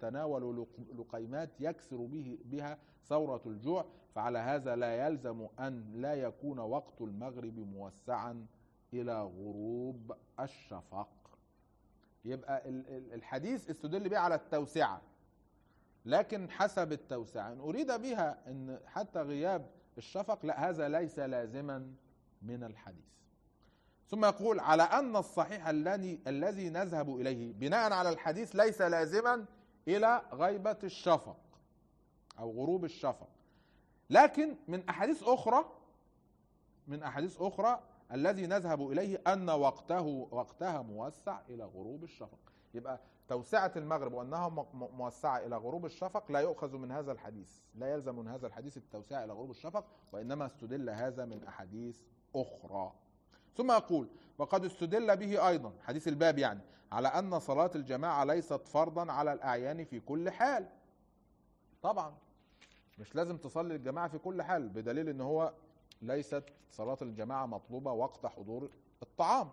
يتناول لق- لقيمات يكسر به بها ثورة الجوع فعلى هذا لا يلزم أن لا يكون وقت المغرب موسعا إلى غروب الشفق يبقى ال- ال- الحديث استدل به على التوسعة لكن حسب التوسعة إن أريد بها أن حتى غياب الشفق لا هذا ليس لازما من الحديث ثم يقول على أن الصحيح الذي الذي نذهب إليه بناء على الحديث ليس لازما إلى غيبة الشفق أو غروب الشفق لكن من أحاديث أخرى من أحاديث أخرى الذي نذهب إليه أن وقته وقتها موسع إلى غروب الشفق يبقى توسعة المغرب وأنها م- م- موسعة إلى غروب الشفق لا يؤخذ من هذا الحديث لا يلزم من هذا الحديث التوسعة إلى غروب الشفق وإنما استدل هذا من أحاديث أخرى ثم يقول وقد استدل به أيضا حديث الباب يعني على أن صلاة الجماعة ليست فرضا على الأعيان في كل حال طبعا مش لازم تصلي الجماعة في كل حال بدليل ان هو ليست صلاة الجماعة مطلوبة وقت حضور الطعام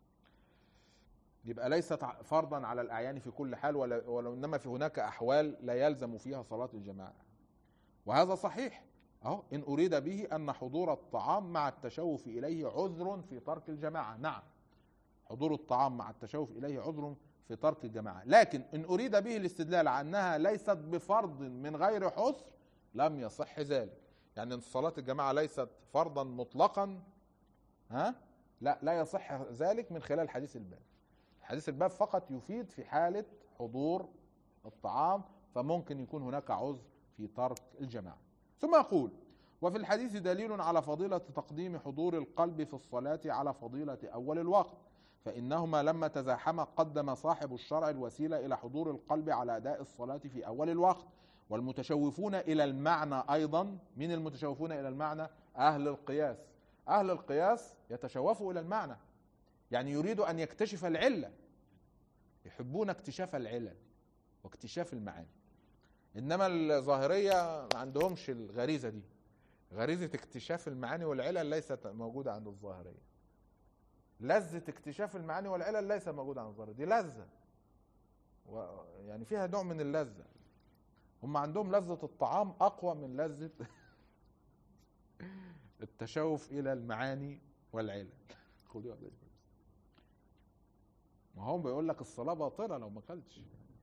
يبقى ليست ع- فرضا على الأعيان في كل حال ولا ولو إنما في هناك أحوال لا يلزم فيها صلاة الجماعة وهذا صحيح أهو إن أريد به أن حضور الطعام مع التشوف إليه عذر في ترك الجماعة نعم حضور الطعام مع التشوف إليه عذر في ترك الجماعة لكن إن أريد به الاستدلال على أنها ليست بفرض من غير حسر لم يصح ذلك يعني ان صلاة الجماعة ليست فرضا مطلقا ها لا لا يصح ذلك من خلال حديث الباب حديث الباب فقط يفيد في حالة حضور الطعام فممكن يكون هناك عذر في ترك الجماعة ثم يقول وفي الحديث دليل على فضيلة تقديم حضور القلب في الصلاة على فضيلة أول الوقت فإنهما لما تزاحما قدم صاحب الشرع الوسيلة إلى حضور القلب على أداء الصلاة في أول الوقت والمتشوفون إلى المعنى أيضا من المتشوفون إلى المعنى أهل القياس أهل القياس يتشوفوا إلى المعنى يعني يريدوا أن يكتشف العلة يحبون اكتشاف العلل واكتشاف المعاني إنما الظاهرية ما عندهمش الغريزة دي غريزة اكتشاف المعاني والعلل ليست موجودة عند الظاهرية لذة اكتشاف المعاني والعلل ليس موجودة عند الظاهرية دي لذة و يعني فيها نوع من اللذة هم عندهم لذة الطعام أقوى من لذة التشوف إلى المعاني والعلل خدوا يا باشا. ما هو بيقول لك الصلاة باطلة لو ما اكلتش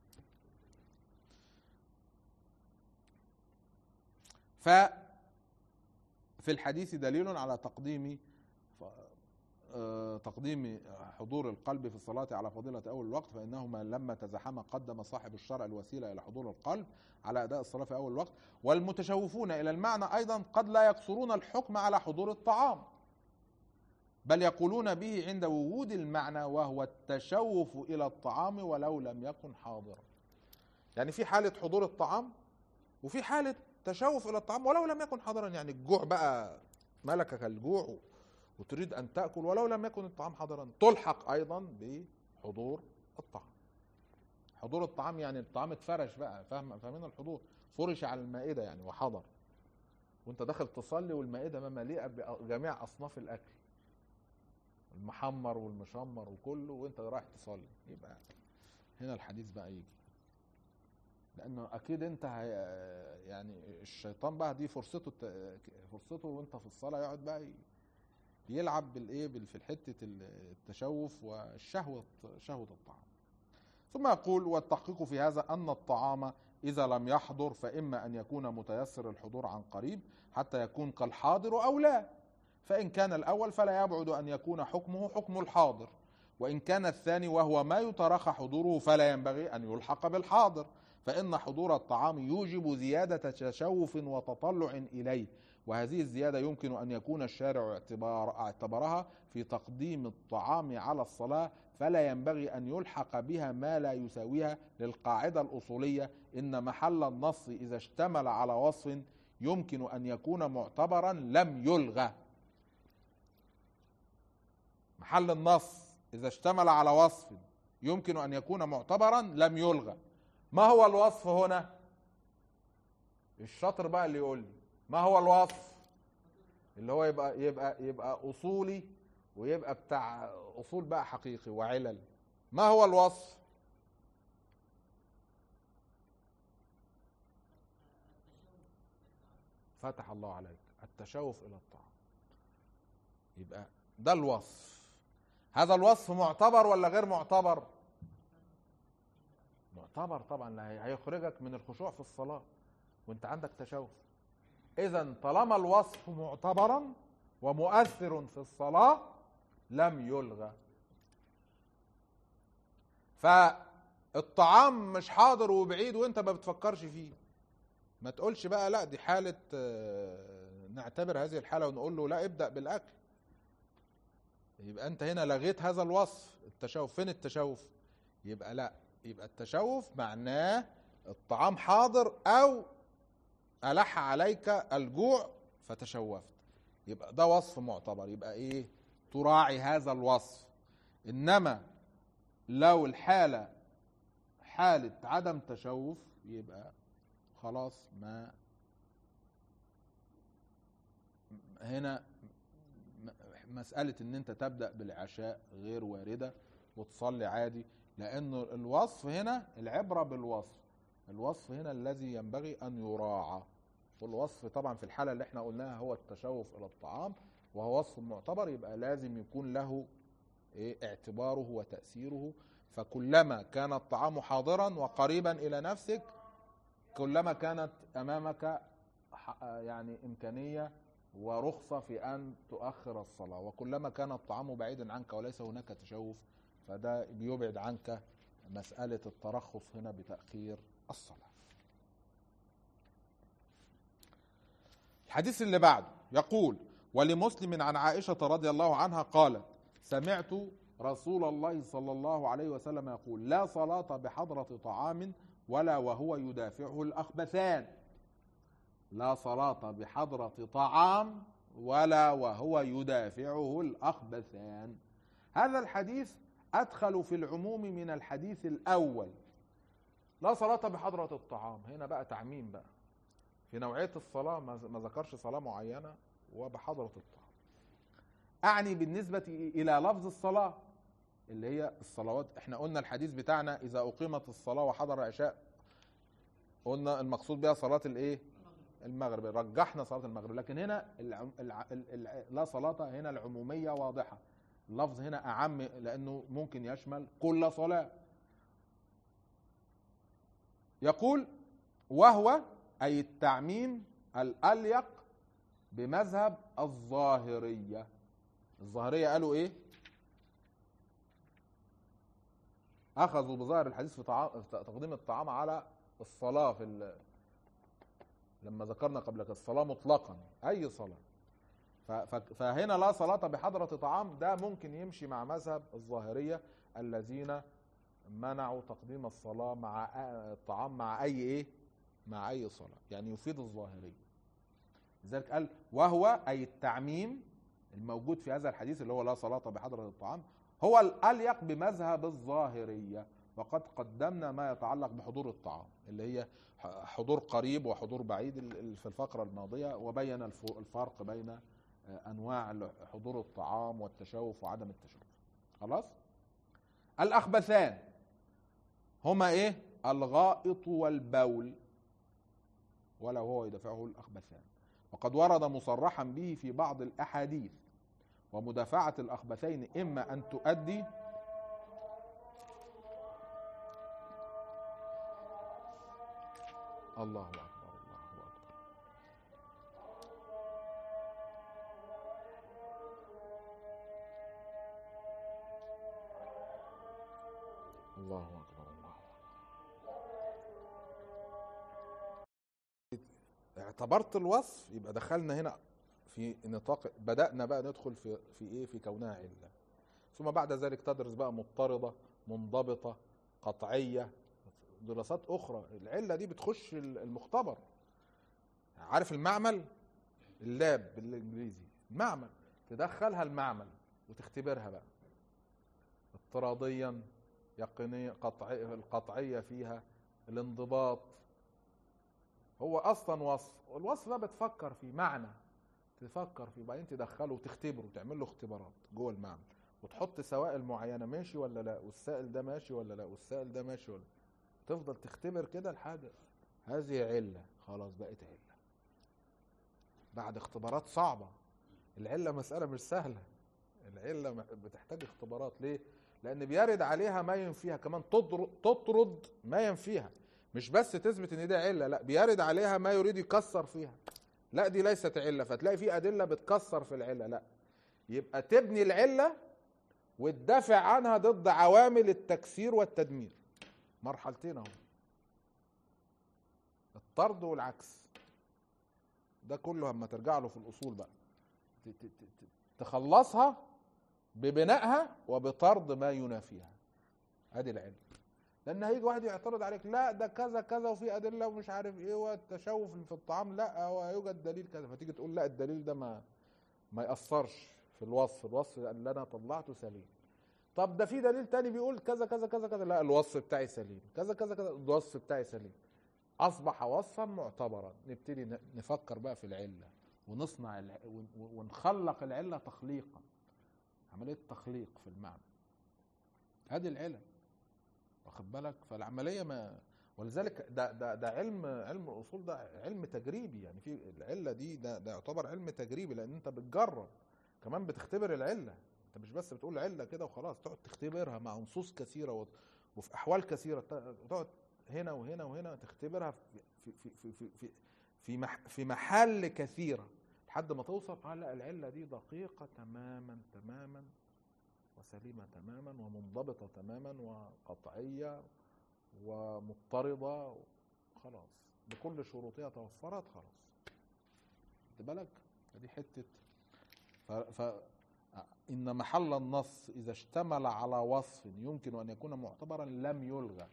ف في الحديث دليل على تقديم ف- آه، تقديم حضور القلب في الصلاة على فضيلة أول الوقت فإنهما لما تزاحما قدم صاحب الشرع الوسيلة إلى حضور القلب على أداء الصلاة في أول الوقت والمتشوفون إلى المعنى أيضا قد لا يقصرون الحكم على حضور الطعام بل يقولون به عند وجود المعنى وهو التشوف إلى الطعام ولو لم يكن حاضرا يعني في حالة حضور الطعام وفي حالة تشوف إلى الطعام ولو لم يكن حاضرا يعني الجوع بقى ملكك الجوع وتريد أن تأكل ولو لم يكن الطعام حاضرا تلحق أيضا بحضور الطعام حضور الطعام يعني الطعام اتفرش بقى فاهم فاهمين الحضور فرش على المائدة يعني وحضر وانت داخل تصلي والمائدة مليئة بجميع أصناف الأكل المحمر والمشمر وكله وانت رايح تصلي يبقى هنا الحديث بقى يجي لانه اكيد انت هي يعني الشيطان بقى دي فرصته الت- فرصته وانت في الصلاه يقعد بقى ي- يلعب بالايه بال- في حته التشوف والشهوه شهوه الطعام ثم يقول والتحقيق في هذا ان الطعام اذا لم يحضر فاما ان يكون متيسر الحضور عن قريب حتى يكون كالحاضر او لا فان كان الاول فلا يبعد ان يكون حكمه حكم الحاضر وان كان الثاني وهو ما يترخى حضوره فلا ينبغي ان يلحق بالحاضر فإن حضور الطعام يوجب زيادة تشوف وتطلع إليه وهذه الزيادة يمكن أن يكون الشارع اعتبار اعتبرها في تقديم الطعام على الصلاة فلا ينبغي أن يلحق بها ما لا يساويها للقاعدة الأصولية إن محل النص إذا اشتمل على وصف يمكن أن يكون معتبرا لم يلغى محل النص إذا اشتمل على وصف يمكن أن يكون معتبرا لم يلغى ما هو الوصف هنا الشاطر بقى اللي يقول لي ما هو الوصف اللي هو يبقى يبقى يبقى اصولي ويبقى بتاع اصول بقى حقيقي وعلل ما هو الوصف فتح الله عليك التشوف الى الطعام يبقى ده الوصف هذا الوصف معتبر ولا غير معتبر معتبر طبعا لا هيخرجك من الخشوع في الصلاة وانت عندك تشوف اذا طالما الوصف معتبرا ومؤثر في الصلاة لم يلغى فالطعام مش حاضر وبعيد وانت ما بتفكرش فيه ما تقولش بقى لا دي حالة آه، نعتبر هذه الحالة ونقول له لا ابدأ بالأكل يبقى انت هنا لغيت هذا الوصف التشوف فين التشوف يبقى لا يبقى التشوف معناه الطعام حاضر او ألح عليك الجوع فتشوفت يبقى ده وصف معتبر يبقى ايه تراعي هذا الوصف انما لو الحالة حالة عدم تشوف يبقى خلاص ما هنا مسألة ان انت تبدأ بالعشاء غير واردة وتصلي عادي لانه الوصف هنا العبرة بالوصف الوصف هنا الذي ينبغي ان يراعى والوصف طبعا في الحالة اللي احنا قلناها هو التشوف الى الطعام وهو وصف معتبر يبقى لازم يكون له إيه اعتباره وتأثيره فكلما كان الطعام حاضرا وقريبا الى نفسك كلما كانت امامك يعني امكانيه ورخصه في ان تؤخر الصلاه وكلما كان الطعام بعيدا عنك وليس هناك تشوف فده بيبعد عنك مساله الترخص هنا بتاخير الصلاه. الحديث اللي بعده يقول ولمسلم عن عائشه رضي الله عنها قالت سمعت رسول الله صلى الله عليه وسلم يقول لا صلاه بحضره طعام ولا وهو يدافعه الأخبثان لا صلاة بحضرة طعام ولا وهو يدافعه الأخبثان هذا الحديث أدخل في العموم من الحديث الأول لا صلاة بحضرة الطعام هنا بقى تعميم بقى في نوعية الصلاة ما ذكرش صلاة معينة وبحضرة الطعام أعني بالنسبة إلى لفظ الصلاة اللي هي الصلوات احنا قلنا الحديث بتاعنا اذا اقيمت الصلاه وحضر العشاء قلنا المقصود بها صلاه الايه المغرب رجحنا صلاه المغرب لكن هنا الع... الع... الع... لا صلاه هنا العموميه واضحه اللفظ هنا اعم لانه ممكن يشمل كل صلاه يقول وهو اي التعميم الاليق بمذهب الظاهريه الظاهريه قالوا ايه اخذوا بظاهر الحديث في طعام تقديم الطعام على الصلاه في ال... لما ذكرنا قبل كده الصلاه مطلقا اي صلاه ف... فهنا لا صلاه بحضره طعام ده ممكن يمشي مع مذهب الظاهريه الذين منعوا تقديم الصلاه مع الطعام مع اي ايه مع اي صلاه يعني يفيد الظاهريه لذلك قال وهو اي التعميم الموجود في هذا الحديث اللي هو لا صلاه بحضره الطعام هو الأليق بمذهب الظاهرية وقد قدمنا ما يتعلق بحضور الطعام اللي هي حضور قريب وحضور بعيد في الفقرة الماضية وبين الفرق بين أنواع حضور الطعام والتشوف وعدم التشوف خلاص الأخبثان هما إيه الغائط والبول ولا هو يدفعه الأخبثان وقد ورد مصرحا به في بعض الأحاديث ومدافعة الأخبثين إما أن تؤدي الله أكبر الله أكبر الله أكبر الله اعتبرت الوصف يبقى دخلنا هنا في نطاق بدأنا بقى ندخل في في ايه في كونها علة ثم بعد ذلك تدرس بقى مضطردة منضبطة قطعية دراسات أخرى العلة دي بتخش المختبر عارف المعمل اللاب بالإنجليزي المعمل تدخلها المعمل وتختبرها بقى اضطراديا يقينيا قطعية القطعية فيها الانضباط هو أصلا وصف والوصف ده بتفكر فيه معنى تفكر فيه وبعدين تدخله وتختبره وتعمل له اختبارات جوه المعمل وتحط سوائل معينه ماشي ولا لا والسائل ده ماشي ولا لا والسائل ده ماشي ولا تفضل تختبر كده لحد هذه عله خلاص بقت عله بعد اختبارات صعبة العلة مسألة مش سهلة العلة بتحتاج اختبارات ليه؟ لأن بيرد عليها ما ينفيها كمان تطرد, تطرد ما ينفيها مش بس تثبت ان ده علة لا بيرد عليها ما يريد يكسر فيها لا دي ليست علة فتلاقي في أدلة بتكسر في العلة لا يبقى تبني العلة وتدافع عنها ضد عوامل التكسير والتدمير مرحلتين اهو الطرد والعكس ده كله اما ترجع له في الاصول بقى تخلصها ببنائها وبطرد ما ينافيها ادي العلم لان هيجي واحد يعترض عليك لا ده كذا كذا وفي ادله ومش عارف ايه والتشوف في الطعام لا هو يوجد دليل كذا فتيجي تقول لا الدليل ده ما ما ياثرش في الوصف الوصف اللي انا طلعته سليم طب ده في دليل تاني بيقول كذا كذا كذا كذا لا الوصف بتاعي سليم كذا كذا كذا الوصف بتاعي سليم اصبح وصفا معتبرا نبتدي نفكر بقى في العله ونصنع الع... ونخلق العله تخليقا عمليه تخليق في المعنى هذه العلل واخد بالك فالعمليه ما ولذلك ده ده ده علم علم الاصول ده علم تجريبي يعني في العله دي ده ده يعتبر علم تجريبي لان انت بتجرب كمان بتختبر العله انت مش بس بتقول عله كده وخلاص تقعد تختبرها مع نصوص كثيره وفي احوال كثيره تقعد هنا وهنا وهنا تختبرها في في في في في في, في محل كثيره لحد ما توصل اه لا العله دي دقيقه تماما تماما وسليمه تماما ومنضبطه تماما وقطعيه ومضطرده خلاص بكل شروطها توفرت خلاص خد بالك دي حته ف, ف إن محل النص إذا اشتمل على وصف يمكن أن يكون معتبرا لم يلغى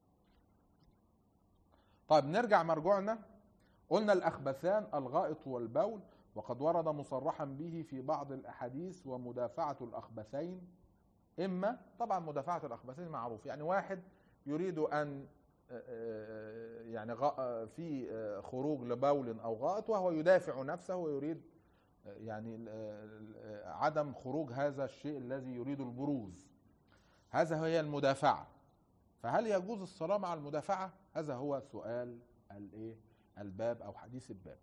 طيب نرجع مرجوعنا قلنا الأخبثان الغائط والبول وقد ورد مصرحا به في بعض الأحاديث ومدافعة الأخبثين إما طبعا مدافعة الأخبثين معروف يعني واحد يريد أن آه، آه، يعني في آه، خروج لبول أو غائط وهو يدافع نفسه ويريد يعني عدم خروج هذا الشيء الذي يريد البروز هذا هي المدافعة فهل يجوز الصلاة مع المدافعة هذا هو سؤال الايه الباب او حديث الباب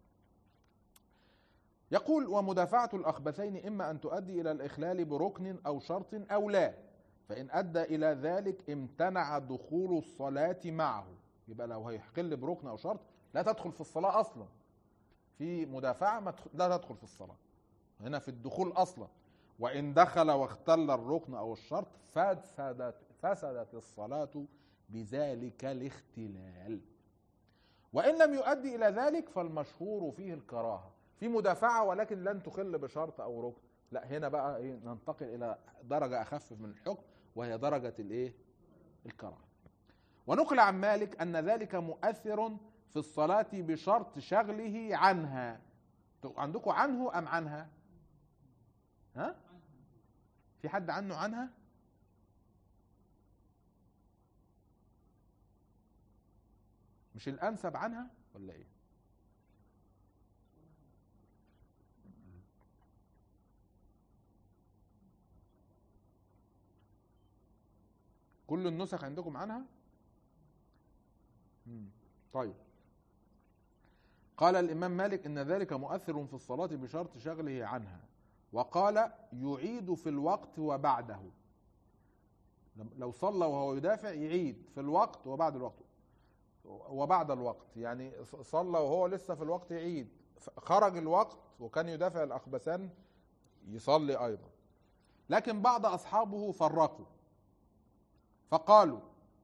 يقول ومدافعة الأخبثين إما أن تؤدي إلى الإخلال بركن أو شرط أو لا فإن أدى إلى ذلك امتنع دخول الصلاة معه يبقى لو هيحقل بركن أو شرط لا تدخل في الصلاة أصلا في مدافعة لا تدخل في الصلاة هنا في الدخول أصلا وإن دخل واختل الركن أو الشرط فسدت فسدت الصلاة بذلك الاختلال وإن لم يؤدي إلى ذلك فالمشهور فيه الكراهة في مدافعة ولكن لن تخل بشرط أو ركن لا هنا بقى إيه ننتقل إلى درجة أخف من الحكم وهي درجة الإيه الكراهة ونقل عن مالك أن ذلك مؤثر في الصلاة بشرط شغله عنها عندكم عنه أم عنها ها في حد عنه عنها مش الانسب عنها ولا ايه كل النسخ عندكم عنها طيب قال الامام مالك ان ذلك مؤثر في الصلاه بشرط شغله عنها وقال يعيد في الوقت وبعده لو صلى وهو يدافع يعيد في الوقت وبعد الوقت وبعد الوقت يعني صلى وهو لسه في الوقت يعيد خرج الوقت وكان يدافع الأخبثان يصلي أيضا لكن بعض أصحابه فرقوا فقالوا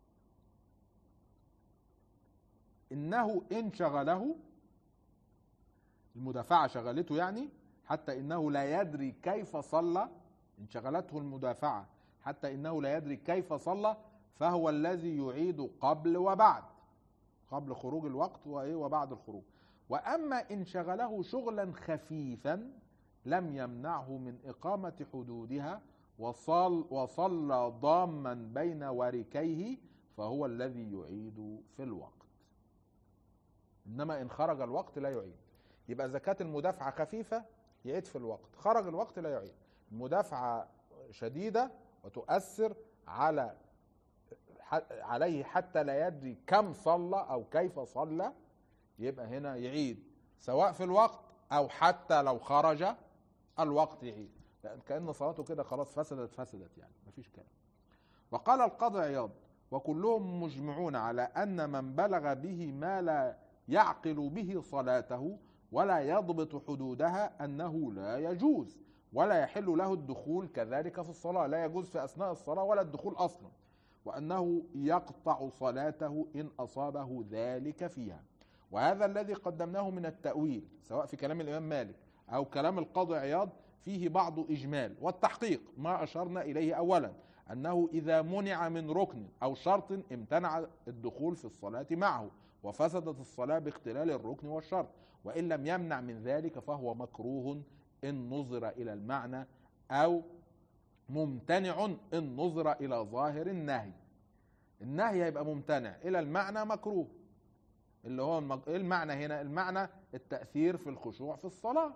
إنه إن شغله المدافعة شغلته يعني حتى إنه لا يدري كيف صلى إن شغلته المدافعة حتى إنه لا يدري كيف صلى فهو الذي يعيد قبل وبعد قبل خروج الوقت وايه وبعد الخروج واما ان شغله شغلا خفيفا لم يمنعه من اقامه حدودها وصل وصلى ضاما بين وركيه فهو الذي يعيد في الوقت انما ان خرج الوقت لا يعيد يبقى زكاه المدافعه خفيفه يعيد في الوقت خرج الوقت لا يعيد المدافعه شديده وتؤثر على عليه حتى لا يدري كم صلى او كيف صلى يبقى هنا يعيد سواء في الوقت او حتى لو خرج الوقت يعيد لان كان صلاته كده خلاص فسدت فسدت يعني مفيش كلام وقال القاضي عياض وكلهم مجمعون على ان من بلغ به ما لا يعقل به صلاته ولا يضبط حدودها انه لا يجوز ولا يحل له الدخول كذلك في الصلاه لا يجوز في اثناء الصلاه ولا الدخول اصلا وانه يقطع صلاته ان اصابه ذلك فيها وهذا الذي قدمناه من التاويل سواء في كلام الامام مالك او كلام القاضي عياض فيه بعض اجمال والتحقيق ما اشرنا اليه اولا انه اذا منع من ركن او شرط امتنع الدخول في الصلاه معه وفسدت الصلاه باختلال الركن والشرط وان لم يمنع من ذلك فهو مكروه ان نظر الى المعنى او ممتنع ان نظر الى ظاهر النهي النهي هيبقى ممتنع الى المعنى مكروه اللي هو المج... ايه المعنى هنا المعنى التاثير في الخشوع في الصلاه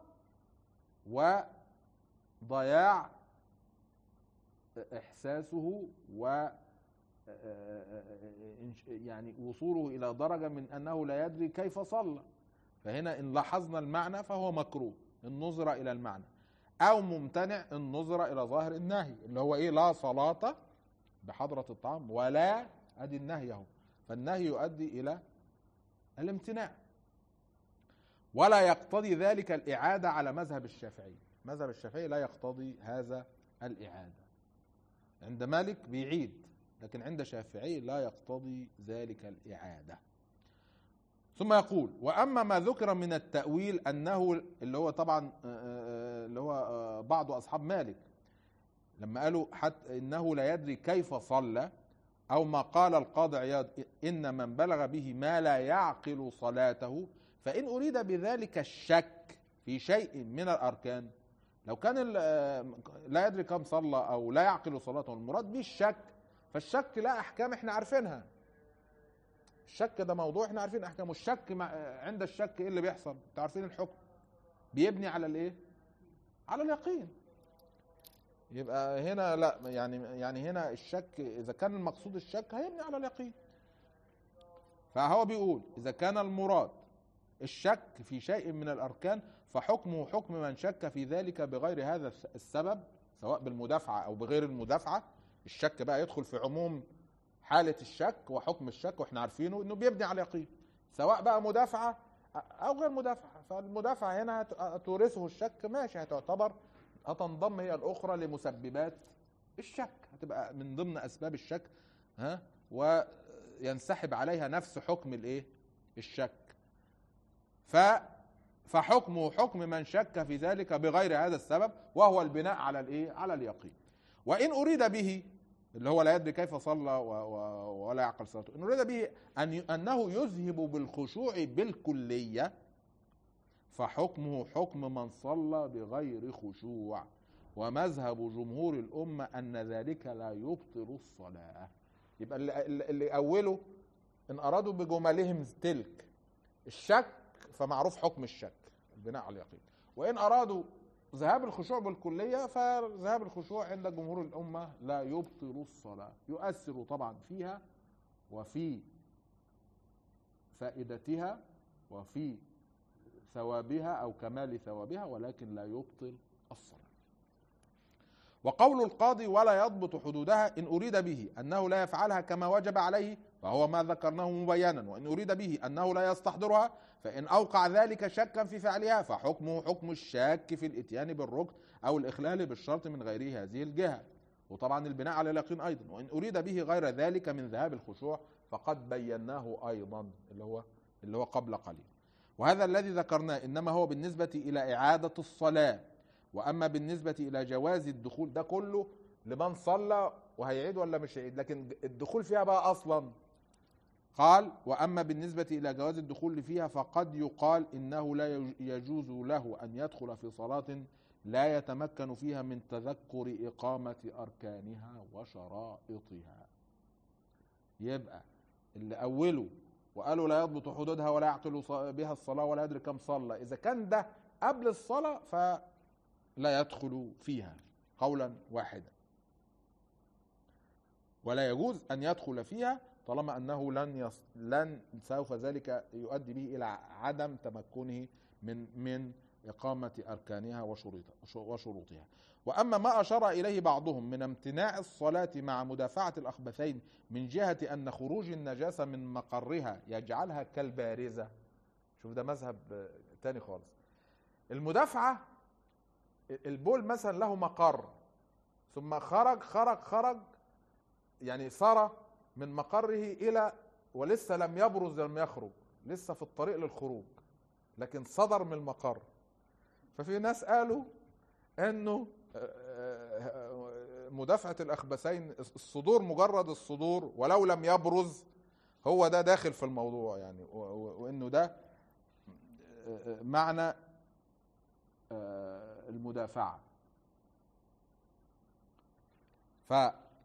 وضياع احساسه و يعني وصوله الى درجه من انه لا يدري كيف صلى فهنا ان لاحظنا المعنى فهو مكروه النظرة الى المعنى او ممتنع النظرة الى ظاهر النهي اللي هو ايه لا صلاة بحضرة الطعام ولا ادي النهي اهو فالنهي يؤدي الى الامتناع ولا يقتضي ذلك الاعادة على مذهب الشافعي مذهب الشافعي لا يقتضي هذا الاعادة عند مالك بيعيد لكن عند شافعي لا يقتضي ذلك الاعاده ثم يقول واما ما ذكر من التاويل انه اللي هو طبعا اللي هو بعض اصحاب مالك لما قالوا حتى انه لا يدري كيف صلى او ما قال القاضي عياض ان من بلغ به ما لا يعقل صلاته فان اريد بذلك الشك في شيء من الاركان لو كان لا يدري كم صلى او لا يعقل صلاته المراد به الشك فالشك لا احكام احنا عارفينها الشك ده موضوع احنا عارفين احكامه الشك مع عند الشك ايه اللي بيحصل انتوا عارفين الحكم بيبني على الايه على اليقين يبقى هنا لا يعني يعني هنا الشك اذا كان المقصود الشك هيبني على اليقين فهو بيقول اذا كان المراد الشك في شيء من الاركان فحكمه حكم من شك في ذلك بغير هذا السبب سواء بالمدافعه او بغير المدافعه الشك بقى يدخل في عموم حالة الشك وحكم الشك واحنا عارفينه انه بيبني على اليقين سواء بقى مدافعة او غير مدافعة فالمدافعة هنا تورثه الشك ماشي هتعتبر هتنضم هي الاخرى لمسببات الشك هتبقى من ضمن اسباب الشك ها وينسحب عليها نفس حكم الايه الشك ف فحكمه حكم من شك في ذلك بغير هذا السبب وهو البناء على الايه على اليقين وان اريد به اللي هو لا يدري كيف صلى و و ولا يعقل صلاته ان اريد به أن انه يذهب بالخشوع بالكليه فحكمه حكم من صلى بغير خشوع ومذهب جمهور الأمة أن ذلك لا يبطل الصلاة يبقى اللي, اللي أوله إن أرادوا بجملهم تلك الشك فمعروف حكم الشك البناء على اليقين وإن أرادوا ذهاب الخشوع بالكلية فذهاب الخشوع عند جمهور الأمة لا يبطل الصلاة يؤثر طبعا فيها وفي فائدتها وفي ثوابها أو كمال ثوابها ولكن لا يبطل الصلاة وقول القاضي ولا يضبط حدودها إن أريد به أنه لا يفعلها كما وجب عليه فهو ما ذكرناه مبينا وإن أريد به أنه لا يستحضرها فإن أوقع ذلك شكا في فعلها فحكمه حكم الشاك في الإتيان بالركن أو الإخلال بالشرط من غيره هذه الجهة وطبعا البناء على اليقين أيضا وإن أريد به غير ذلك من ذهاب الخشوع فقد بيناه أيضا اللي هو اللي هو قبل قليل وهذا الذي ذكرناه إنما هو بالنسبة إلى إعادة الصلاة وأما بالنسبة إلى جواز الدخول ده كله لمن صلى وهيعيد ولا مش هيعيد لكن الدخول فيها بقى أصلا قال واما بالنسبه الى جواز الدخول فيها فقد يقال انه لا يجوز له ان يدخل في صلاه لا يتمكن فيها من تذكر اقامه اركانها وشرائطها يبقى اللي اوله وقالوا لا يضبط حدودها ولا يعقل بها الصلاه ولا يدري كم صلى اذا كان ده قبل الصلاه فلا يدخل فيها قولا واحدا ولا يجوز ان يدخل فيها طالما انه لن يص... لن سوف ذلك يؤدي به الى عدم تمكنه من من إقامة أركانها وشروطها وشروطها وأما ما أشار إليه بعضهم من امتناع الصلاة مع مدافعة الأخبثين من جهة أن خروج النجاسة من مقرها يجعلها كالبارزة شوف ده مذهب تاني خالص المدافعة البول مثلا له مقر ثم خرج خرج خرج يعني صار من مقره إلى ولسه لم يبرز لم يخرج لسه في الطريق للخروج لكن صدر من المقر ففي ناس قالوا انه مدافعة الأخبثين الصدور مجرد الصدور ولو لم يبرز هو ده داخل في الموضوع يعني وانه ده معنى المدافعة ف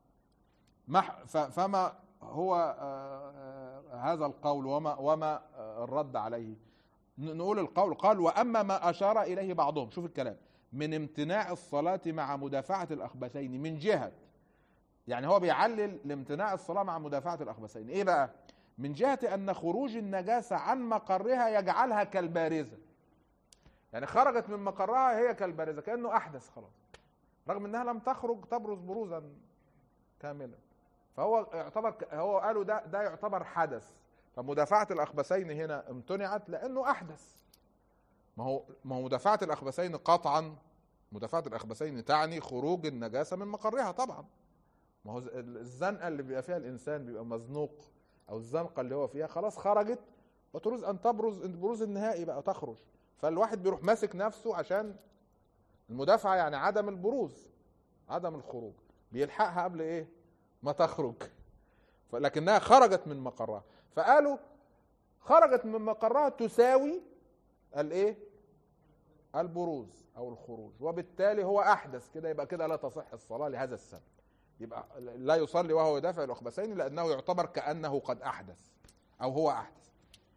فما هو هذا القول وما وما الرد عليه نقول القول قال واما ما اشار اليه بعضهم شوف الكلام من امتناع الصلاة مع مدافعة الأخبثين من جهة يعني هو بيعلل لامتناع الصلاة مع مدافعة الأخبثين إيه بقى من جهة أن خروج النجاسة عن مقرها يجعلها كالبارزة يعني خرجت من مقرها هي كالبارزة كأنه أحدث خلاص رغم أنها لم تخرج تبرز بروزا كاملا فهو يعتبر هو قالوا ده ده يعتبر حدث فمدافعة الأخبثين هنا امتنعت لأنه أحدث ما هو ما هو مدافعة الأخبثين قطعا مدافعة الأخبثين تعني خروج النجاسة من مقرها طبعا ما هو الزنقة اللي بيبقى فيها الإنسان بيبقى مزنوق أو الزنقة اللي هو فيها خلاص خرجت وتريد أن تبرز البروز النهائي بقى تخرج فالواحد بيروح ماسك نفسه عشان المدافعة يعني عدم البروز عدم الخروج بيلحقها قبل إيه ما تخرج لكنها خرجت من مقرها فقالوا خرجت من مقرها تساوي الايه البروز او الخروج وبالتالي هو احدث كده يبقى كده لا تصح الصلاه لهذا السبب يبقى لا يصلي وهو يدافع الاخبثين لانه يعتبر كانه قد احدث او هو احدث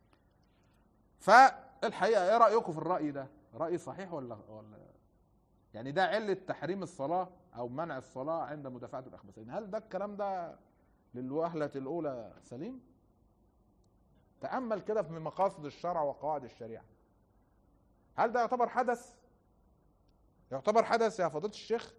فالحقيقه ايه رايكم في الراي ده راي صحيح ولا ولا يعني ده عله تحريم الصلاه او منع الصلاه عند مدافعه الاخبثين هل ده الكلام ده للوهله الاولى سليم تامل كده في مقاصد الشرع وقواعد الشريعه هل ده يعتبر حدث يعتبر حدث يا فضيله الشيخ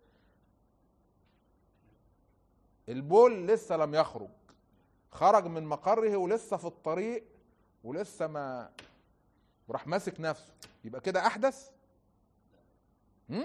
البول لسه لم يخرج خرج من مقره ولسه في الطريق ولسه ما وراح ماسك نفسه يبقى كده احدث هم؟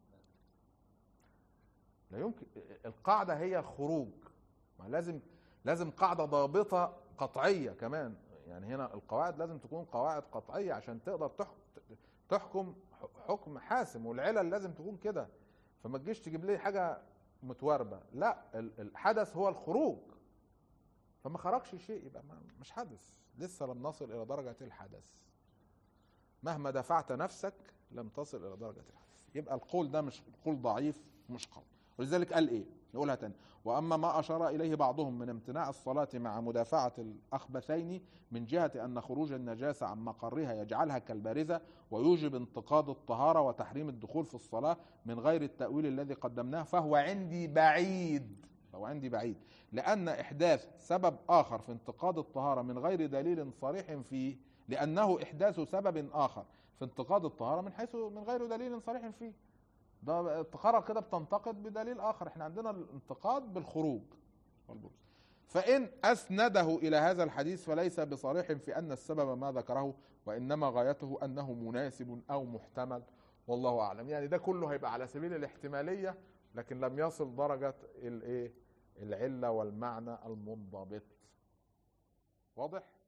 لا يمكن القاعده هي الخروج ما لازم لازم قاعده ضابطه قطعيه كمان يعني هنا القواعد لازم تكون قواعد قطعيه عشان تقدر تحكم تحكم حكم حاسم والعلل لازم تكون كده فما تجيش تجيب لي حاجه متواربه لا الحدث هو الخروج فما خرجش شيء يبقى مش حدث لسه لم نصل الى درجه الحدث مهما دفعت نفسك لم تصل الى درجه الحدث يبقى القول ده مش قول ضعيف مش قول ولذلك قال ايه نقولها تاني واما ما اشار اليه بعضهم من امتناع الصلاه مع مدافعه الاخبثين من جهه ان خروج النجاسه عن مقرها يجعلها كالبارزه ويوجب انتقاض الطهاره وتحريم الدخول في الصلاه من غير التاويل الذي قدمناه فهو عندي بعيد فهو عندي بعيد لان احداث سبب اخر في انتقاض الطهاره من غير دليل صريح فيه لانه احداث سبب اخر في انتقاض الطهاره من حيث من غير دليل صريح فيه ده الطهارة كده بتنتقد بدليل آخر احنا عندنا الانتقاد بالخروج والبروز فإن أسنده إلى هذا الحديث فليس بصريح في أن السبب ما ذكره وإنما غايته أنه مناسب أو محتمل والله أعلم يعني ده كله هيبقى على سبيل الاحتمالية لكن لم يصل درجة الإيه العلة والمعنى المنضبط واضح